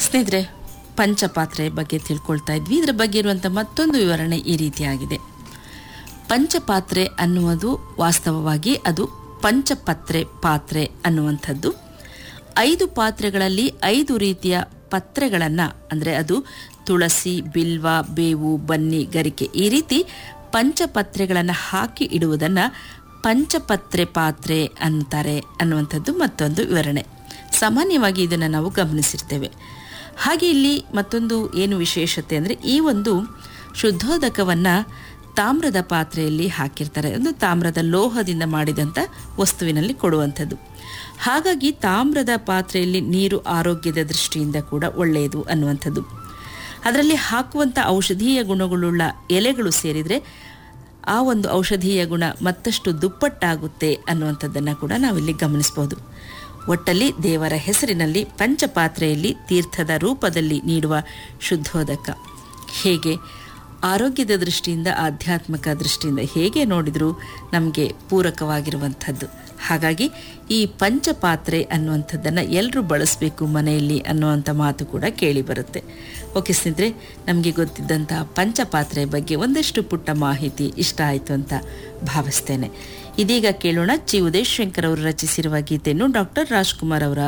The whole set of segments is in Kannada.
ಸ್ನೇಹಿತರೆ ಪಂಚಪಾತ್ರೆ ಬಗ್ಗೆ ತಿಳ್ಕೊಳ್ತಾ ಇದ್ವಿ ಇದರ ಬಗ್ಗೆ ಇರುವಂಥ ಮತ್ತೊಂದು ವಿವರಣೆ ಈ ರೀತಿಯಾಗಿದೆ ಪಂಚಪಾತ್ರೆ ಅನ್ನುವುದು ವಾಸ್ತವವಾಗಿ ಅದು ಪಂಚಪತ್ರೆ ಪಾತ್ರೆ ಅನ್ನುವಂಥದ್ದು ಐದು ಪಾತ್ರೆಗಳಲ್ಲಿ ಐದು ರೀತಿಯ ಪತ್ರೆಗಳನ್ನು ಅಂದರೆ ಅದು ತುಳಸಿ ಬಿಲ್ವ ಬೇವು ಬನ್ನಿ ಗರಿಕೆ ಈ ರೀತಿ ಪಂಚಪತ್ರೆಗಳನ್ನು ಹಾಕಿ ಇಡುವುದನ್ನು ಪಂಚಪತ್ರೆ ಪಾತ್ರೆ ಅನ್ನುತ್ತಾರೆ ಅನ್ನುವಂಥದ್ದು ಮತ್ತೊಂದು ವಿವರಣೆ ಸಾಮಾನ್ಯವಾಗಿ ಇದನ್ನು ನಾವು ಗಮನಿಸಿರ್ತೇವೆ ಹಾಗೆ ಇಲ್ಲಿ ಮತ್ತೊಂದು ಏನು ವಿಶೇಷತೆ ಅಂದರೆ ಈ ಒಂದು ಶುದ್ಧೋದಕವನ್ನು ತಾಮ್ರದ ಪಾತ್ರೆಯಲ್ಲಿ ಹಾಕಿರ್ತಾರೆ ಒಂದು ತಾಮ್ರದ ಲೋಹದಿಂದ ಮಾಡಿದಂಥ ವಸ್ತುವಿನಲ್ಲಿ ಕೊಡುವಂಥದ್ದು ಹಾಗಾಗಿ ತಾಮ್ರದ ಪಾತ್ರೆಯಲ್ಲಿ ನೀರು ಆರೋಗ್ಯದ ದೃಷ್ಟಿಯಿಂದ ಕೂಡ ಒಳ್ಳೆಯದು ಅನ್ನುವಂಥದ್ದು ಅದರಲ್ಲಿ ಹಾಕುವಂಥ ಔಷಧೀಯ ಗುಣಗಳುಳ್ಳ ಎಲೆಗಳು ಸೇರಿದರೆ ಆ ಒಂದು ಔಷಧೀಯ ಗುಣ ಮತ್ತಷ್ಟು ದುಪ್ಪಟ್ಟಾಗುತ್ತೆ ಅನ್ನುವಂಥದ್ದನ್ನು ಕೂಡ ನಾವಿಲ್ಲಿ ಗಮನಿಸ್ಬೋದು ಒಟ್ಟಲ್ಲಿ ದೇವರ ಹೆಸರಿನಲ್ಲಿ ಪಂಚಪಾತ್ರೆಯಲ್ಲಿ ತೀರ್ಥದ ರೂಪದಲ್ಲಿ ನೀಡುವ ಶುದ್ಧೋದಕ ಹೇಗೆ ಆರೋಗ್ಯದ ದೃಷ್ಟಿಯಿಂದ ಆಧ್ಯಾತ್ಮಿಕ ದೃಷ್ಟಿಯಿಂದ ಹೇಗೆ ನೋಡಿದರೂ ನಮಗೆ ಪೂರಕವಾಗಿರುವಂಥದ್ದು ಹಾಗಾಗಿ ಈ ಪಂಚಪಾತ್ರೆ ಅನ್ನುವಂಥದ್ದನ್ನು ಎಲ್ಲರೂ ಬಳಸಬೇಕು ಮನೆಯಲ್ಲಿ ಅನ್ನುವಂಥ ಮಾತು ಕೂಡ ಕೇಳಿ ಬರುತ್ತೆ ಓಕೆ ಸ್ನೇಹಿತರೆ ನಮಗೆ ಗೊತ್ತಿದ್ದಂಥ ಪಂಚಪಾತ್ರೆ ಬಗ್ಗೆ ಒಂದಷ್ಟು ಪುಟ್ಟ ಮಾಹಿತಿ ಇಷ್ಟ ಆಯಿತು ಅಂತ ಭಾವಿಸ್ತೇನೆ ಇದೀಗ ಕೇಳೋಣ ಚಿ ಉದಯ್ ಶಂಕರ್ ಅವರು ರಚಿಸಿರುವ ಗೀತೆಯನ್ನು ಡಾಕ್ಟರ್ ರಾಜ್ಕುಮಾರ್ ಅವರ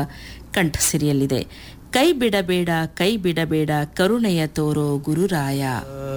ಕಂಠಸಿರಿಯಲ್ಲಿದೆ ಕೈ ಬಿಡಬೇಡ ಕೈ ಬಿಡಬೇಡ ಕರುಣೆಯ ತೋರೋ ಗುರುರಾಯ